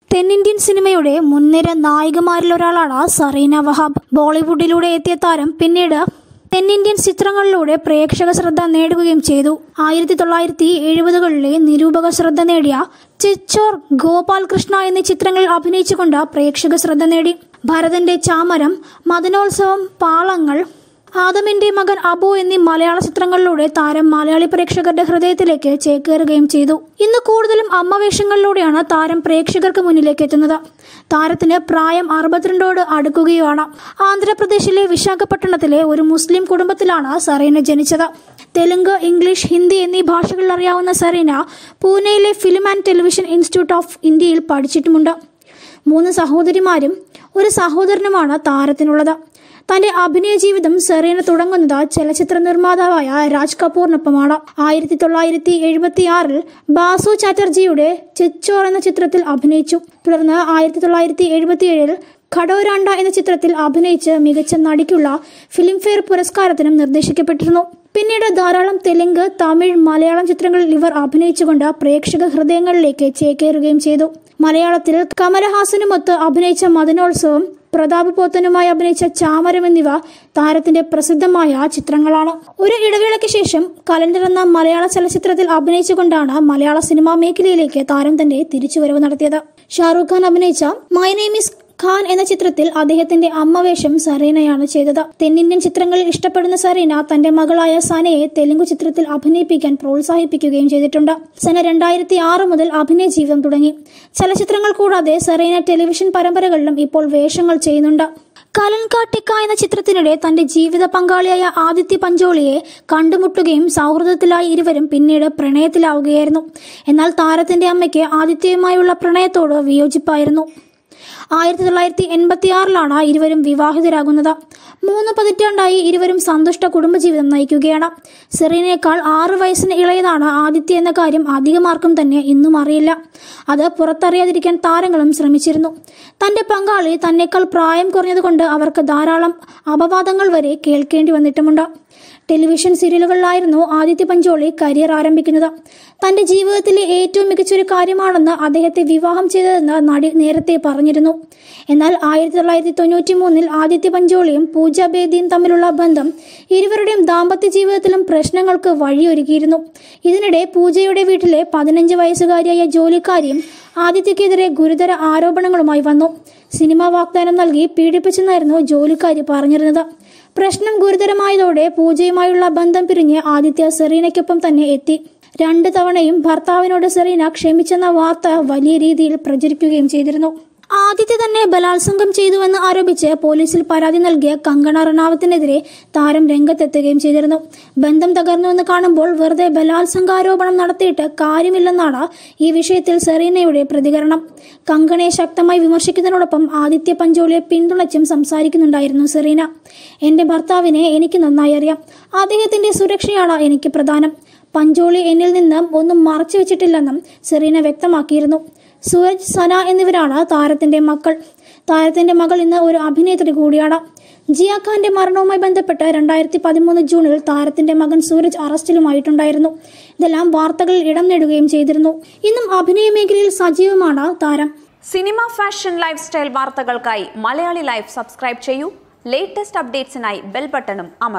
തെന്നിന്ത്യൻ സിനിമയുടെ മുൻനിര നായികമാരിലൊരാളാണ് സറീന വഹാബ് ബോളിവുഡിലൂടെ എത്തിയ താരം പിന്നീട് തെന്നിന്ത്യൻ ചിത്രങ്ങളിലൂടെ പ്രേക്ഷക ശ്രദ്ധ നേടുകയും ചെയ്തു ആയിരത്തി തൊള്ളായിരത്തി എഴുപതുകളിലെ നിരൂപക ശ്രദ്ധ നേടിയ ചിച്ചോർ ഗോപാൽ കൃഷ്ണ എന്നീ ചിത്രങ്ങളിൽ അഭിനയിച്ചുകൊണ്ട് പ്രേക്ഷക ശ്രദ്ധ നേടി ഭരതന്റെ ചാമരം മദനോത്സവം പാളങ്ങൾ ആദമിന്റെ മകൻ അബു എന്നീ മലയാള ചിത്രങ്ങളിലൂടെ താരം മലയാളി പ്രേക്ഷകരുടെ ഹൃദയത്തിലേക്ക് ചേക്കേറുകയും ചെയ്തു ഇന്ന് കൂടുതലും അമ്മവേഷങ്ങളിലൂടെയാണ് താരം പ്രേക്ഷകർക്ക് മുന്നിലേക്ക് എത്തുന്നത് താരത്തിന് പ്രായം അറുപത്തിരണ്ടോട് അടുക്കുകയാണ് ആന്ധ്രാപ്രദേശിലെ വിശാഖപട്ടണത്തിലെ ഒരു മുസ്ലിം കുടുംബത്തിലാണ് സറീന ജനിച്ചത് തെലുങ്ക് ഇംഗ്ലീഷ് ഹിന്ദി എന്നീ ഭാഷകളിൽ അറിയാവുന്ന സറീന പൂനെയിലെ film and television institute of ഇന്ത്യയിൽ പഠിച്ചിട്ടുമുണ്ട് മൂന്ന് സഹോദരിമാരും ഒരു സഹോദരനുമാണ് താരത്തിനുള്ളത് തന്റെ അഭിനയ ജീവിതം സെറീന തുടങ്ങുന്നത് ചലച്ചിത്ര നിർമ്മാതാവായ രാജ് കപൂറിനൊപ്പമാണ് ആയിരത്തി തൊള്ളായിരത്തി എഴുപത്തി ആറിൽ ബാസു ചാറ്റർജിയുടെ ചിച്ചോർ എന്ന ചിത്രത്തിൽ അഭിനയിച്ചു തുടർന്ന് ആയിരത്തി തൊള്ളായിരത്തി എഴുപത്തിയേഴിൽ ഖഡോരാണ്ട എന്ന ചിത്രത്തിൽ അഭിനയിച്ച് മികച്ച നടിക്കുള്ള ഫിലിംഫെയർ പുരസ്കാരത്തിനും നിർദ്ദേശിക്കപ്പെട്ടിരുന്നു പിന്നീട് ധാരാളം തെലുങ്ക് തമിഴ് മലയാളം ചിത്രങ്ങളിൽ ഇവർ അഭിനയിച്ചുകൊണ്ട് പ്രേക്ഷക ഹൃദയങ്ങളിലേക്ക് ചേക്കേറുകയും ചെയ്തു മലയാളത്തിൽ കമലഹാസനുമൊത്ത് അഭിനയിച്ച മദനോത്സവം പ്രതാപ് പോത്തനുമായി അഭിനയിച്ച ചാമരം എന്നിവ താരത്തിന്റെ പ്രസിദ്ധമായ ചിത്രങ്ങളാണ് ഒരു ഇടവേളയ്ക്ക് ശേഷം കലണ്ടർ എന്ന മലയാള ചലച്ചിത്രത്തിൽ അഭിനയിച്ചുകൊണ്ടാണ് മലയാള സിനിമാ മേഖലയിലേക്ക് താരം തന്റെ തിരിച്ചുവരവ് നടത്തിയത് ഷാറൂഖ് ഖാൻ അഭിനയിച്ച മൈ നെയിം ഇസ് ഖാൻ എന്ന ചിത്രത്തിൽ അദ്ദേഹത്തിന്റെ അമ്മവേഷം സറീനയാണ് ചെയ്തത് തെന്നിന്ത്യൻ ചിത്രങ്ങളിൽ ഇഷ്ടപ്പെടുന്ന സറീന തന്റെ മകളായ സനയെ തെലുങ്ക് ചിത്രത്തിൽ അഭിനയിപ്പിക്കാൻ പ്രോത്സാഹിപ്പിക്കുകയും ചെയ്തിട്ടുണ്ട് സന രണ്ടായിരത്തി ആറ് മുതൽ അഭിനയ ജീവിതം തുടങ്ങി ചലച്ചിത്രങ്ങൾ കൂടാതെ സറീന ടെലിവിഷൻ പരമ്പരകളിലും ഇപ്പോൾ വേഷങ്ങൾ ചെയ്യുന്നുണ്ട് കലൻകാട്ടിക്ക എന്ന ചിത്രത്തിനിടെ തന്റെ ജീവിത പങ്കാളിയായ ആദിത്യ പഞ്ചോളിയെ കണ്ടുമുട്ടുകയും സൗഹൃദത്തിലായി ഇരുവരും പിന്നീട് പ്രണയത്തിലാവുകയായിരുന്നു എന്നാൽ താരത്തിന്റെ അമ്മയ്ക്ക് ആദിത്യയുമായുള്ള പ്രണയത്തോട് വിയോജിപ്പായിരുന്നു ആയിരത്തി തൊള്ളായിരത്തി എൺപത്തി ആറിലാണ് ഇരുവരും വിവാഹിതരാകുന്നത് മൂന്ന് പതിറ്റാണ്ടായി ഇരുവരും സന്തുഷ്ട കുടുംബജീവിതം നയിക്കുകയാണ് സെറീനയേക്കാൾ ആറ് വയസ്സിന് ഇളയതാണ് ആദിത്യ എന്ന കാര്യം അധികമാർക്കും തന്നെ ഇന്നും അറിയില്ല അത് പുറത്തറിയാതിരിക്കാൻ താരങ്ങളും ശ്രമിച്ചിരുന്നു തന്റെ പങ്കാളി തന്നെക്കാൾ പ്രായം കുറഞ്ഞതുകൊണ്ട് അവർക്ക് ധാരാളം അപവാദങ്ങൾ വരെ കേൾക്കേണ്ടി വന്നിട്ടുമുണ്ട് ടെലിവിഷൻ സീരിയലുകളിലായിരുന്നു ആദിത്യ പഞ്ചോളി കരിയർ ആരംഭിക്കുന്നത് തന്റെ ജീവിതത്തിലെ ഏറ്റവും മികച്ചൊരു കാര്യമാണെന്ന് അദ്ദേഹത്തെ വിവാഹം ചെയ്തതെന്ന് നടി നേരത്തെ പറഞ്ഞിരുന്നു എന്നാൽ ആയിരത്തി തൊള്ളായിരത്തി തൊണ്ണൂറ്റി മൂന്നിൽ ആദിത്യ പഞ്ചോളിയും പൂജ ബേദിയും തമ്മിലുള്ള ബന്ധം ഇരുവരുടെയും ദാമ്പത്യ ജീവിതത്തിലും പ്രശ്നങ്ങൾക്ക് വഴിയൊരുക്കിയിരുന്നു ഇതിനിടെ പൂജയുടെ വീട്ടിലെ പതിനഞ്ച് വയസ്സുകാരിയായ ജോലിക്കാരിയും ആദിത്യക്കെതിരെ ഗുരുതര ആരോപണങ്ങളുമായി വന്നു സിനിമാ വാഗ്ദാനം നൽകി പീഡിപ്പിച്ചെന്നായിരുന്നു ജോലിക്കാരി പറഞ്ഞിരുന്നത് പ്രശ്നം ഗുരുതരമായതോടെ പൂജയുമായുള്ള ബന്ധം പിരിഞ്ഞ് ആദിത്യ സെറീനയ്ക്കൊപ്പം തന്നെ എത്തി രണ്ട് തവണയും ഭർത്താവിനോട് സെറീന ക്ഷമിച്ചെന്ന വാർത്ത വലിയ രീതിയിൽ പ്രചരിക്കുകയും ചെയ്തിരുന്നു ആദിത്യ തന്നെ ബലാത്സംഗം ചെയ്തുവെന്ന് ആരോപിച്ച് പോലീസിൽ പരാതി നൽകിയ കങ്കണ റണാവത്തിനെതിരെ താരം രംഗത്തെത്തുകയും ചെയ്തിരുന്നു ബന്ധം തകർന്നുവെന്ന് കാണുമ്പോൾ വെറുതെ ബലാത്സംഗാരോപണം നടത്തിയിട്ട് കാര്യമില്ലെന്നാണ് ഈ വിഷയത്തിൽ സെറീനയുടെ പ്രതികരണം കങ്കണയെ ശക്തമായി വിമർശിക്കുന്നതിനോടൊപ്പം ആദിത്യ പഞ്ചോളിയെ പിന്തുണച്ചും സംസാരിക്കുന്നുണ്ടായിരുന്നു സെറീന എന്റെ ഭർത്താവിനെ എനിക്ക് നന്നായി അറിയാം അദ്ദേഹത്തിന്റെ സുരക്ഷയാണ് എനിക്ക് പ്രധാനം പഞ്ചോളി എന്നിൽ നിന്ന് ഒന്നും മറച്ചു വെച്ചിട്ടില്ലെന്നും സെറീന വ്യക്തമാക്കിയിരുന്നു സൂരജ് സന എന്നിവരാണ് താരത്തിന്റെ മക്കൾ താരത്തിന്റെ മകൾ ഇന്ന് ഒരു അഭിനേത്രി കൂടിയാണ് ജിയ ഖാന്റെ മരണവുമായി ബന്ധപ്പെട്ട് രണ്ടായിരത്തി പതിമൂന്ന് ജൂണിൽ താരത്തിന്റെ മകൻ സൂരജ് അറസ്റ്റിലുമായിട്ടുണ്ടായിരുന്നു ഇതെല്ലാം വാർത്തകളിൽ ഇടം നേടുകയും ചെയ്തിരുന്നു ഇന്നും അഭിനയ മേഖലയിൽ സജീവമാണ് താരം സിനിമ ഫാഷൻ ലൈഫ് സ്റ്റൈൽ വാർത്തകൾക്കായി മലയാളി ലൈഫ് സബ്സ്ക്രൈബ് ചെയ്യൂ ലേറ്റസ്റ്റ് അപ്ഡേറ്റ്സിനായി ബെൽ ബട്ടണും അമർ